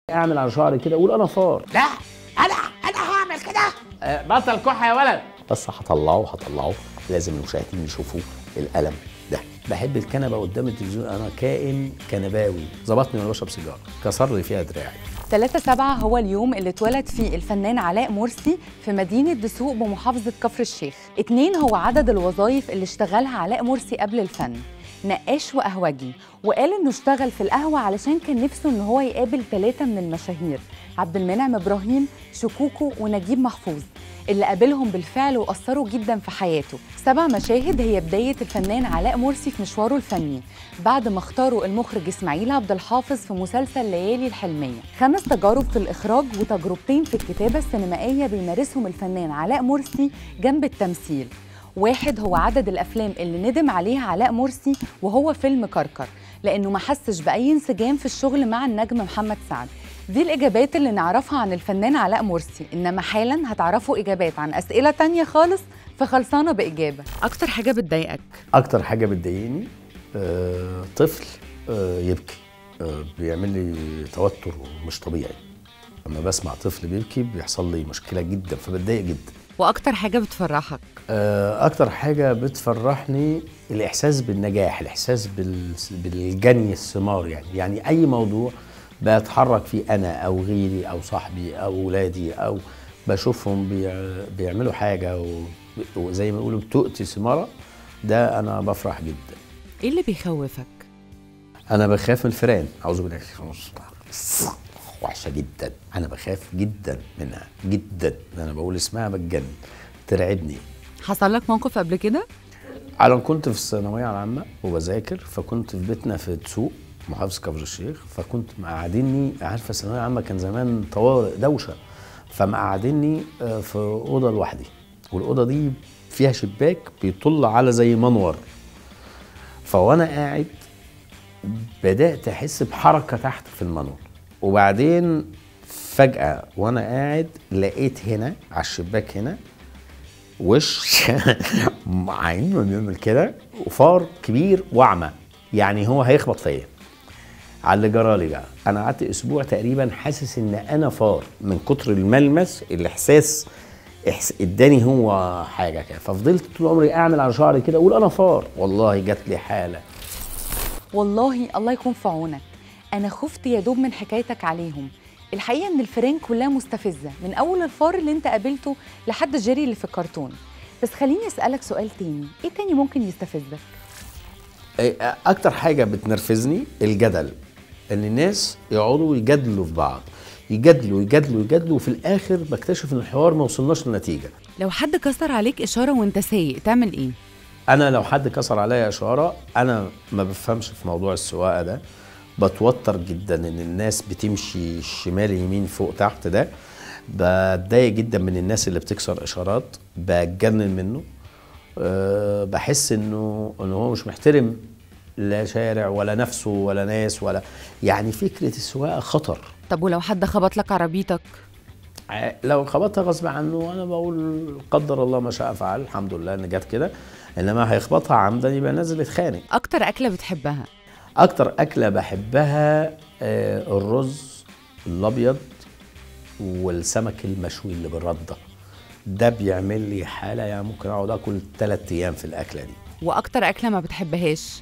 اعمل على شعري كده اقول انا فار لا انا انا هعمل كده آه، بطل كحه يا ولد بس هطلعه هطلعه لازم المشاهدين يشوفوا القلم ده بحب الكنبه قدام التلفزيون انا كائن كنباوي ظبطني وانا بشرب سيجاره كسر لي فيها دراعي 3 7 هو اليوم اللي اتولد فيه الفنان علاء مرسي في مدينة دسوق بمحافظة كفر الشيخ اتنين هو عدد الوظائف اللي اشتغلها علاء مرسي قبل الفن نقاش وقهوجي وقال انه اشتغل في القهوة علشان كان نفسه ان هو يقابل ثلاثة من المشاهير عبد المنعم ابراهيم شكوكو ونجيب محفوظ اللي قابلهم بالفعل وأثروا جدا في حياته سبع مشاهد هي بداية الفنان علاء مرسي في مشواره الفني بعد ما اختاروا المخرج إسماعيل عبد الحافظ في مسلسل ليالي الحلمية خمس تجارب في الإخراج وتجربتين في الكتابة السينمائية بيمارسهم الفنان علاء مرسي جنب التمثيل واحد هو عدد الأفلام اللي ندم عليها علاء مرسي وهو فيلم كركر لأنه ما حسش بأي انسجام في الشغل مع النجم محمد سعد دي الإجابات اللي نعرفها عن الفنان علاء مرسي إنما حالا هتعرفوا إجابات عن أسئلة تانية خالص فخلصانة بإجابة أكتر حاجة بتضايقك اكتر حاجه بتضايقني آه، طفل آه، يبكي آه، بيعمل لي توتر مش طبيعي لما بسمع طفل بيبكي بيحصل لي مشكله جدا فبتضايق جدا وأكتر حاجة بتفرحك آه، اكتر حاجه بتفرحني الاحساس بالنجاح الاحساس بال- بالجني الثمار يعني يعني اي موضوع بتحرك فيه انا او غيري او صاحبي او ولادي او بشوفهم بيع- بيعملوا حاجه و- وزي ما بيقولوا بتؤتي ثماره ده انا بفرح جدا إيه اللي بيخوفك؟ انا بخاف من الفئران اعوذ بالله من الشيطان الرجيم. وحشه جدا انا بخاف جدا منها جدا انا بقول اسمها بتجن ترعبني حصل لك موقف قبل كده؟ على كنت في الثانويه العامه وبذاكر فكنت في بيتنا في تسوق محافظه كفر الشيخ فكنت مقعديني عارفه الثانويه العامه كان زمان طوارئ دوشه فمقعديني آه، في اوضه لوحدي والاوضه دي فيها شباك بيطل على زي منور فوانا قاعد بدات احس بحركه تحت في المنور وبعدين فجاه وانا قاعد لقيت هنا على الشباك هنا وش عين بيعمل كده وفار كبير واعمى يعني هو هيخبط فيا على اللي جرالي بقى انا قعدت اسبوع تقريبا حاسس ان انا فار من كتر الملمس الاحساس إحس... اداني هو حاجه كده ففضلت طول عمري اعمل على شعري كده اقول انا فار والله جات لي حاله والله الله يكون في عونك انا خفت يا دوب من حكايتك عليهم الحقيقه ان الفيران كلها مستفزه من اول الفار اللي انت قابلته لحد جيري اللي في الكرتون بس خليني اسالك سؤال تاني ايه تاني ممكن يستفزك إيه، اكتر حاجه بتنرفزني الجدل ان الناس يقعدوا يجادلوا في بعض يجادلوا يجادلوا يجادلوا وفي الاخر بكتشف ان الحوار ما وصلناش لنتيجه لو حد كسر عليك اشاره وانت سايق تعمل ايه انا لو حد كسر عليا اشاره انا ما بفهمش في موضوع السواقه ده بتوتر جدا ان الناس بتمشي شمال يمين فوق تحت ده بتضايق جدا من الناس اللي بتكسر اشارات بتجنن منه أه بحس انه انه هو مش محترم لا شارع ولا نفسه ولا ناس ولا يعني فكره السواقه خطر طب ولو حد خبط لك عربيتك ع- لو خبطها غصب عنه انا بقول قدر الله ما شاء فعل الحمد لله ان جت كده انما هيخبطها عمدا يبقى نازل يتخانق اكتر اكله بتحبها اكتر اكله بحبها آه، الرز الابيض والسمك المشوي اللي بالرده ده بيعمل لي حاله يعني ممكن اقعد اكل ثلاث ايام في الاكله دي واكتر اكله ما بتحبهاش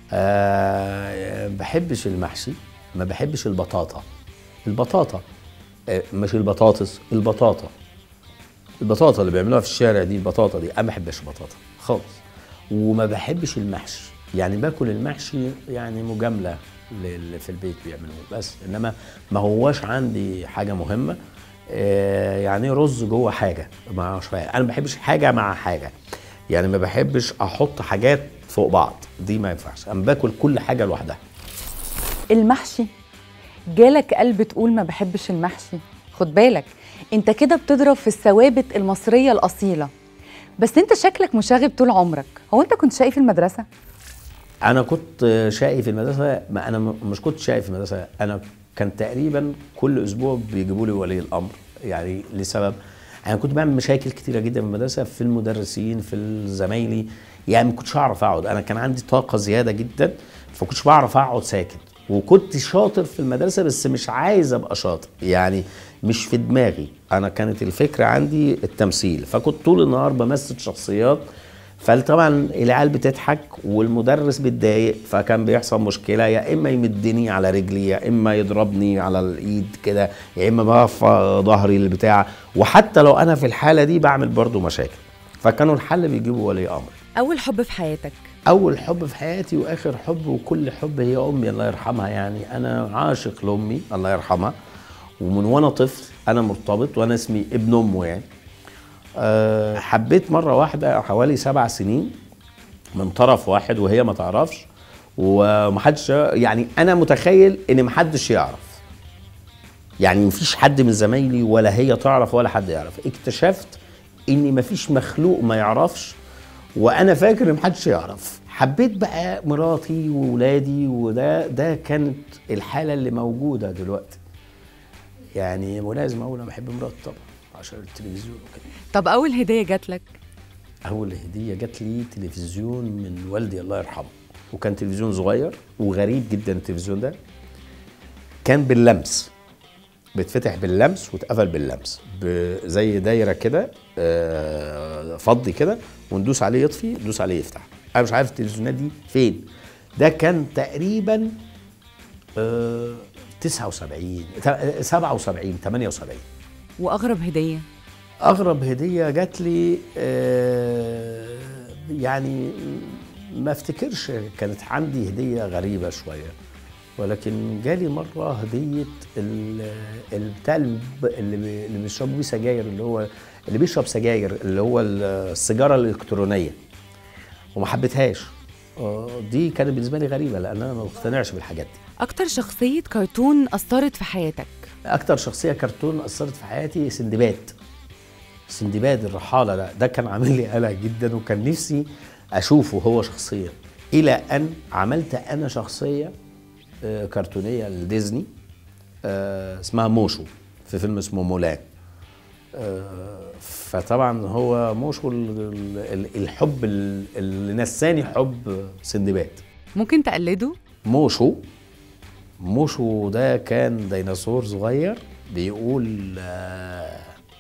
أه بحبش المحشي ما بحبش البطاطا البطاطا أه مش البطاطس البطاطا البطاطا اللي بيعملوها في الشارع دي البطاطا دي انا ما بحبش البطاطا خالص وما بحبش المحشي يعني باكل المحشي يعني مجامله للي في البيت بيعملوه بس انما ما هواش عندي حاجه مهمه آه، يعني رز جوه حاجه مع شويه انا ما بحبش حاجه مع حاجه يعني ما بحبش احط حاجات فوق بعض دي ما ينفعش انا باكل كل حاجه لوحدها المحشي جالك قلب تقول ما بحبش المحشي خد بالك انت كده بتضرب في الثوابت المصرية الأصيلة بس انت شكلك مشاغب طول عمرك هو انت كنت شقي في المدرسة؟ انا كنت شقي في المدرسه ما انا م- مش كنت شقي في المدرسه انا كان تقريبا كل اسبوع بيجيبوا لي ولي الامر يعني لسبب انا كنت بعمل مشاكل كتيره جدا في المدرسه في المدرسين في زمايلي يعني ما كنتش اعرف اقعد انا كان عندي طاقه زياده جدا فكنتش بعرف اقعد ساكت وكنت شاطر في المدرسه بس مش عايز ابقى شاطر يعني مش في دماغي انا كانت الفكره عندي التمثيل فكنت طول النهار بمثل شخصيات فطبعا العيال بتضحك والمدرس بيتضايق فكان بيحصل مشكله يا اما يمدني على رجلي يا اما يضربني على الايد كده يا اما بقى في ظهري البتاع وحتى لو انا في الحاله دي بعمل برضو مشاكل فكانوا الحل بيجيبوا ولي امر اول حب في حياتك اول حب في حياتي واخر حب وكل حب هي امي الله يرحمها يعني انا عاشق لامي الله يرحمها ومن وانا طفل انا مرتبط وانا اسمي ابن امه يعني أه حبيت مره واحده حوالي سبع سنين من طرف واحد وهي ما تعرفش ومحدش يعني انا متخيل ان محدش يعرف يعني مفيش حد من زمايلي ولا هي تعرف ولا حد يعرف اكتشفت ان مفيش مخلوق ما يعرفش وانا فاكر ان محدش يعرف حبيت بقى مراتي وولادي وده ده كانت الحاله اللي موجوده دلوقتي يعني ملازم اقول انا بحب مراتي طبعا عشان التلفزيون وكده طب اول هديه جات لك اول هديه جات لي تلفزيون من والدي الله يرحمه وكان تلفزيون صغير وغريب جدا التلفزيون ده كان باللمس بيتفتح باللمس واتقفل باللمس ب- زي دايره كده آه، فضي كده وندوس عليه يطفي ندوس عليه يفتح انا مش عارف التلفزيونات دي فين ده كان تقريبا آه، 79 تا- 77 78 واغرب هديه اغرب هديه جات لي آه، يعني ما افتكرش كانت عندي هديه غريبه شويه ولكن جالي مره هديه ال- البتاع الب- اللي بي- اللي بيشربوا بيه سجاير اللي هو اللي بيشرب سجاير اللي هو السيجاره الالكترونيه وما حبيتهاش آه، دي كانت بالنسبه لي غريبه لان انا ما بقتنعش بالحاجات دي اكتر شخصيه كرتون اثرت في حياتك اكتر شخصيه كرتون اثرت في حياتي سندباد سندباد الرحاله ده ده كان عامل لي قلق جدا وكان نفسي اشوفه هو شخصيا الى ان عملت انا شخصيه آه، كرتونيه لديزني آه، اسمها موشو في فيلم اسمه مولان آه، فطبعا هو موشو ال- ال- الحب ال- اللي نساني حب سندباد ممكن تقلده موشو موشو ده كان ديناصور صغير بيقول آه،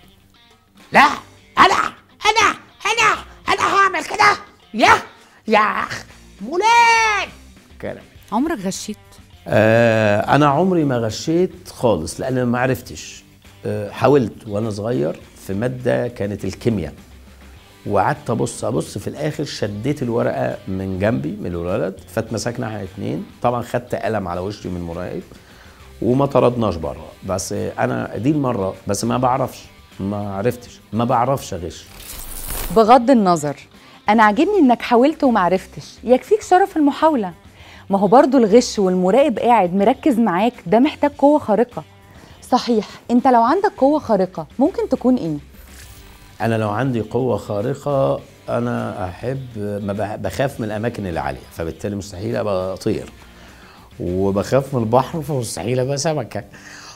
لا انا انا انا انا هعمل كده يا يا مولان كلام عمرك غشيت آه انا عمري ما غشيت خالص لان ما عرفتش آه حاولت وانا صغير في ماده كانت الكيمياء وقعدت ابص ابص في الاخر شديت الورقه من جنبي من الولد فاتمسكنا احنا اتنين طبعا خدت قلم على وشي من مراقب وما طردناش بره بس آه، انا دي المره بس ما بعرفش ما عرفتش ما بعرفش اغش بغض النظر انا عاجبني انك حاولت ومعرفتش يكفيك شرف المحاوله ما هو برضو الغش والمراقب قاعد مركز معاك ده محتاج قوه خارقه صحيح انت لو عندك قوه خارقه ممكن تكون ايه انا لو عندي قوه خارقه انا احب ما بح- بخاف من الاماكن العاليه فبالتالي مستحيل ابقى اطير وبخاف من البحر فمستحيل ابقى سمكه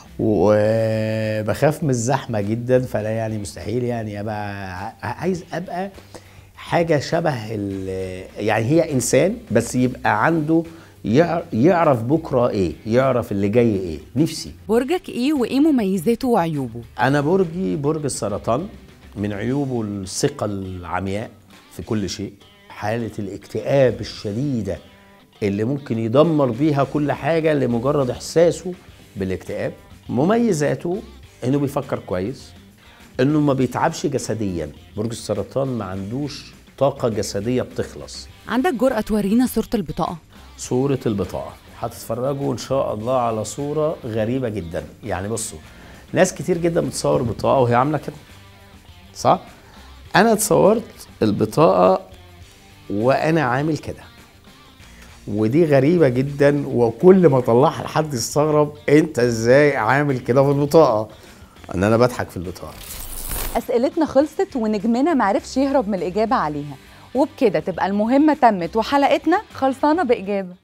وبخاف من الزحمه جدا فلا يعني مستحيل يعني ابقى ع- عايز ابقى حاجه شبه ال- يعني هي انسان بس يبقى عنده يع- يعرف بكره ايه يعرف اللي جاي ايه نفسي برجك ايه وايه مميزاته وعيوبه أنا برجي برج السرطان من عيوبه الثقة العمياء في كل شيء حالة الاكتئاب الشديدة اللي ممكن يدمر بيها كل حاجة لمجرد إحساسه بالاكتئاب مميزاته إنه بيفكر كويس إنه ما بيتعبش جسديا برج السرطان ما عندوش طاقة جسدية بتخلص عندك جرأة تورينا صورة البطاقة صورة البطاقة هتتفرجوا إن شاء الله على صورة غريبة جدا يعني بصوا ناس كتير جدا بتصور بطاقة وهي عاملة كده صح؟ أنا اتصورت البطاقة وأنا عامل كده ودي غريبة جدا وكل ما اطلعها لحد يستغرب انت ازاي عامل كده في البطاقة ان انا بضحك في البطاقة أسئلتنا خلصت ونجمنا معرفش يهرب من الإجابة عليها وبكده تبقى المهمة تمت وحلقتنا خلصانة بإجابة